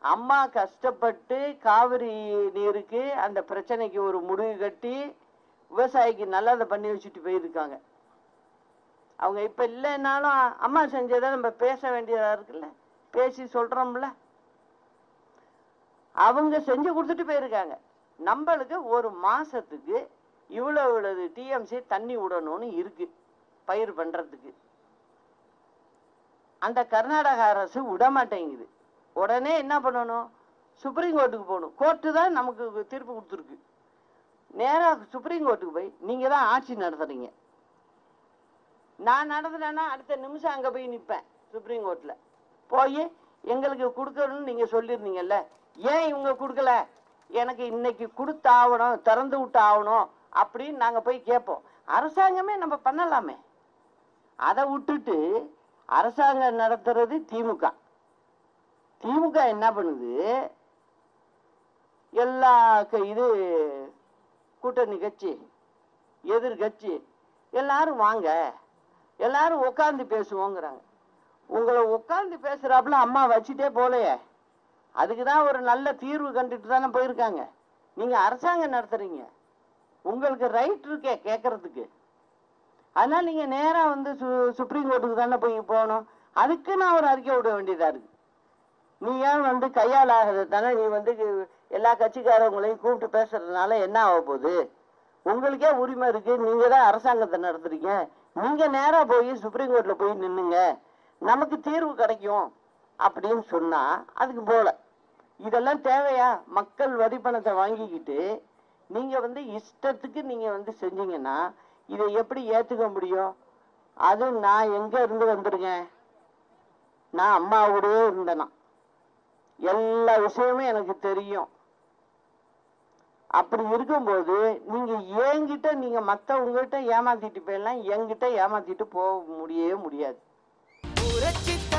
அம்மா கஷ்டப்பட்டு காவிரி நீருக்கு அந்த பிரச்சனைக்கு ஒரு முடிவு கட்டி விவசாயிக்கு நல்லதை பண்ணி வச்சுட்டு போயிருக்காங்க அவங்க இப்ப இல்லைன்னாலும் அம்மா செஞ்சதை நம்ம பேச வேண்டியதா இருக்குல்ல பேசி சொல்றோம்ல அவங்க செஞ்சு கொடுத்துட்டு போயிருக்காங்க நம்மளுக்கு ஒரு மாசத்துக்கு இவ்வளவு இவ்வளவு டிஎம்சி தண்ணி விடணும்னு இருக்கு பயிர் பண்றதுக்கு அந்த கர்நாடக அரசு விட மாட்டேங்குது உடனே என்ன பண்ணணும் சுப்ரீம் கோர்ட்டுக்கு போகணும் கோர்ட்டு தான் நமக்கு தீர்ப்பு கொடுத்துருக்கு நேராக சுப்ரீம் கோர்ட்டுக்கு போய் நீங்க தான் ஆட்சி நடத்துறீங்க நான் நடத்துனேன்னா அடுத்த நிமிஷம் அங்க போய் நிற்பேன் சுப்ரீம் கோர்ட்ல போய் எங்களுக்கு கொடுக்கணும்னு நீங்க சொல்லியிருந்தீங்கல்ல ஏன் இவங்க கொடுக்கல எனக்கு இன்னைக்கு கொடுத்தாகணும் திறந்து விட்டு ஆகணும் அப்படின்னு நாங்க போய் கேட்போம் அரசாங்கமே நம்ம பண்ணலாமே அதை விட்டுட்டு அரசாங்கம் நடத்துறது திமுக திமுக என்ன பண்ணுது எல்லா க- இது கூட்டணி கட்சி எதிர்கட்சி எல்லாரும் வாங்க எல்லாரும் உட்காந்து பேசுவோங்கிறாங்க உங்களை உட்காந்து பேசுறாப்புல அம்மா வச்சுட்டே போலையே அதுக்கு தான் ஒரு நல்ல தீர்வு கண்டுட்டு தானே போயிருக்காங்க நீங்க அரசாங்கம் நடத்துறீங்க உங்களுக்கு ரைட் இருக்கே கேட்கறதுக்கு அதனால நீங்க நேரா வந்து சு சுப்ரீம் கோர்ட்டுக்கு தானே போய் போகணும் அதுக்கு நான் ஒரு அறிக்கை விட வேண்டியதா இருக்கு நீ ஏன் வந்து கையால் ஆகாத தானே நீ வந்து எல்லா கட்சிக்காரவங்களையும் கூப்பிட்டு பேசுறதுனால என்ன ஆக போகுது உங்களுக்கே உரிமை இருக்கு நீங்க தான் அரசாங்கத்தை நடத்துறீங்க நீங்க நேரா போய் சுப்ரீம் கோர்ட்ல போய் நின்னுங்க நமக்கு தீர்வு கிடைக்கும் அப்படின்னு சொன்னா அதுக்கு போல இதெல்லாம் தேவையா மக்கள் வரி பணத்தை வாங்கிக்கிட்டு நீங்க வந்து இஷ்டத்துக்கு நீங்க வந்து செஞ்சீங்கன்னா இதை எப்படி ஏத்துக்க முடியும் அது நான் எங்க இருந்து வந்திருக்கேன் நான் அம்மாவோடயே இருந்தேனா எல்லா விஷயமும் எனக்கு தெரியும் அப்படி இருக்கும்போது நீங்க என்கிட்ட நீங்க மத்தவங்ககிட்ட ஏமாத்திட்டு போயிடலாம் என்கிட்ட ஏமாத்திட்டு போக முடியவே முடியாது புரட்சி